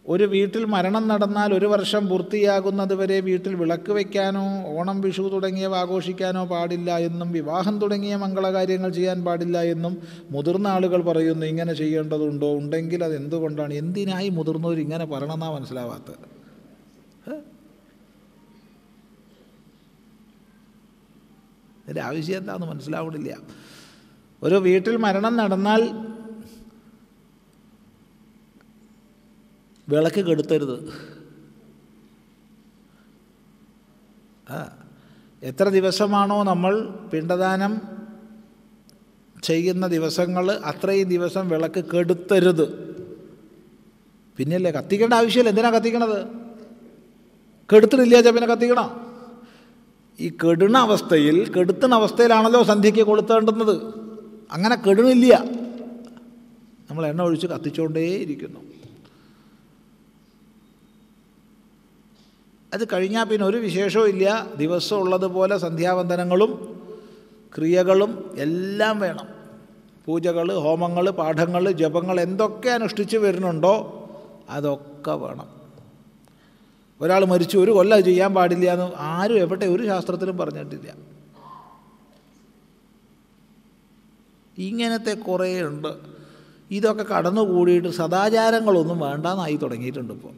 ഒരു വീട്ടിൽ മരണം നടന്നാൽ ഒരു വർഷം പൂർത്തിയാകുന്നത് വരെ വീട്ടിൽ വിളക്ക് വയ്ക്കാനോ ഓണം വിഷു തുടങ്ങിയവ ആഘോഷിക്കാനോ പാടില്ല എന്നും വിവാഹം തുടങ്ങിയ മംഗളകാര്യങ്ങൾ ചെയ്യാൻ പാടില്ല എന്നും മുതിർന്ന ആളുകൾ പറയുന്നു ഇങ്ങനെ ചെയ്യേണ്ടതുണ്ടോ ഉണ്ടെങ്കിൽ അത് എന്തുകൊണ്ടാണ് എന്തിനായി മുതിർന്നവർ ഇങ്ങനെ പറയണമെന്നാണ് മനസ്സിലാവാത്തത് ഇതിൻ്റെ ആവശ്യം എന്താണെന്ന് മനസ്സിലാവണില്ല ഒരു വീട്ടിൽ മരണം നടന്നാൽ വിളക്ക് കെടുത്തരുത് ആ എത്ര ദിവസമാണോ നമ്മൾ പിണ്ടദാനം ചെയ്യുന്ന ദിവസങ്ങൾ അത്രയും ദിവസം വിളക്ക് കെടുത്തരുത് പിന്നെയല്ലേ കത്തിക്കേണ്ട ആവശ്യമില്ല എന്തിനാ കത്തിക്കണത് കെടുത്തിട്ടില്ല പിന്നെ കത്തിക്കണം ഈ കെടുന്ന അവസ്ഥയിൽ കെടുത്തുന്ന അവസ്ഥയിലാണല്ലോ സന്ധ്യയ്ക്ക് കൊളുത്തേണ്ടുന്നത് അങ്ങനെ കെടുന്നില്ല നമ്മൾ എണ്ണ ഒഴിച്ച് കത്തിച്ചുകൊണ്ടേയിരിക്കുന്നു അത് കഴിഞ്ഞാൽ പിന്നെ ഒരു വിശേഷവും ഇല്ല ദിവസം ഉള്ളതുപോലെ സന്ധ്യാവന്ദനങ്ങളും ക്രിയകളും എല്ലാം വേണം പൂജകൾ ഹോമങ്ങൾ പാഠങ്ങൾ ജപങ്ങൾ എന്തൊക്കെ അനുഷ്ഠിച്ച് വരുന്നുണ്ടോ അതൊക്കെ വേണം ഒരാൾ മരിച്ചു ഒരു കൊല്ലം അത് ചെയ്യാൻ പാടില്ല എന്ന് ആരും എവിടെ ഒരു ശാസ്ത്രത്തിലും പറഞ്ഞിട്ടില്ല ഇങ്ങനത്തെ കുറേ ഉണ്ട് ഇതൊക്കെ കടന്നുകൂടിയിട്ട് സദാചാരങ്ങളൊന്നും വേണ്ടെന്നായി തുടങ്ങിയിട്ടുണ്ട് ഇപ്പോൾ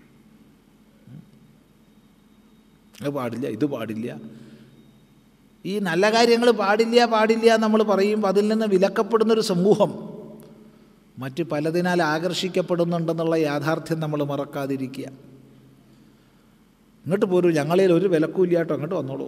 അത് പാടില്ല ഇത് പാടില്ല ഈ നല്ല കാര്യങ്ങൾ പാടില്ല പാടില്ല നമ്മൾ പറയുമ്പോൾ അതിൽ നിന്ന് വിലക്കപ്പെടുന്നൊരു സമൂഹം മറ്റ് പലതിനാൽ ആകർഷിക്കപ്പെടുന്നുണ്ടെന്നുള്ള യാഥാർത്ഥ്യം നമ്മൾ മറക്കാതിരിക്കുക ഇങ്ങോട്ട് പോരൂ ഞങ്ങളിൽ ഒരു വിലക്കും ഇല്ല കേട്ടോ അങ്ങോട്ട് വന്നോളൂ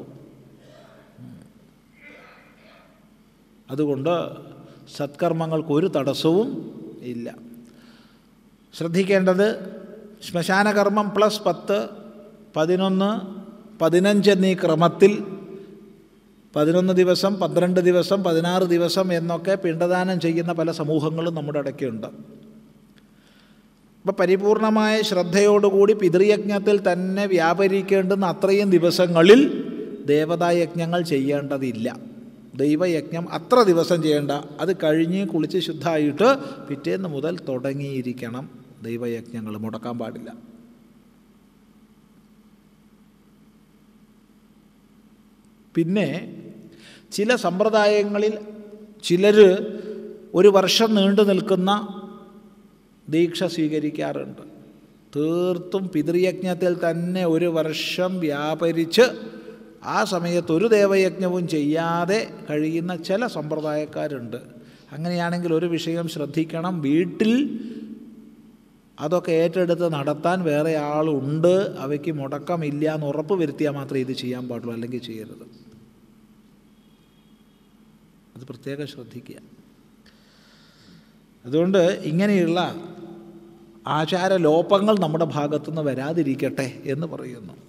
അതുകൊണ്ട് സത്കർമ്മങ്ങൾക്ക് ഒരു തടസ്സവും ഇല്ല ശ്രദ്ധിക്കേണ്ടത് ശ്മശാനകർമ്മം പ്ലസ് പത്ത് പതിനൊന്ന് പതിനഞ്ച് എന്നീ ക്രമത്തിൽ പതിനൊന്ന് ദിവസം പന്ത്രണ്ട് ദിവസം പതിനാറ് ദിവസം എന്നൊക്കെ പിണ്ടദാനം ചെയ്യുന്ന പല സമൂഹങ്ങളും നമ്മുടെ ഇടയ്ക്കുണ്ട് അപ്പം പരിപൂർണമായ ശ്രദ്ധയോടുകൂടി പിതൃയജ്ഞത്തിൽ തന്നെ വ്യാപരിക്കേണ്ടുന്ന അത്രയും ദിവസങ്ങളിൽ ദേവതായജ്ഞങ്ങൾ ചെയ്യേണ്ടതില്ല ദൈവയജ്ഞം അത്ര ദിവസം ചെയ്യേണ്ട അത് കഴിഞ്ഞ് കുളിച്ച് ശുദ്ധമായിട്ട് പിറ്റേന്ന് മുതൽ തുടങ്ങിയിരിക്കണം ദൈവയജ്ഞങ്ങൾ മുടക്കാൻ പാടില്ല പിന്നെ ചില സമ്പ്രദായങ്ങളിൽ ചിലർ ഒരു വർഷം നീണ്ടു നിൽക്കുന്ന ദീക്ഷ സ്വീകരിക്കാറുണ്ട് തീർത്തും പിതൃയജ്ഞത്തിൽ തന്നെ ഒരു വർഷം വ്യാപരിച്ച് ആ സമയത്ത് ഒരു ദേവയജ്ഞവും ചെയ്യാതെ കഴിയുന്ന ചില സമ്പ്രദായക്കാരുണ്ട് അങ്ങനെയാണെങ്കിൽ ഒരു വിഷയം ശ്രദ്ധിക്കണം വീട്ടിൽ അതൊക്കെ ഏറ്റെടുത്ത് നടത്താൻ വേറെ ആളുണ്ട് അവയ്ക്ക് മുടക്കമില്ല എന്ന് ഉറപ്പ് വരുത്തിയാൽ മാത്രമേ ഇത് ചെയ്യാൻ പാടുള്ളൂ അല്ലെങ്കിൽ ചെയ്യരുത് അത് പ്രത്യേകം ശ്രദ്ധിക്കുക അതുകൊണ്ട് ഇങ്ങനെയുള്ള ആചാരലോപങ്ങൾ നമ്മുടെ ഭാഗത്തുനിന്ന് വരാതിരിക്കട്ടെ എന്ന് പറയുന്നു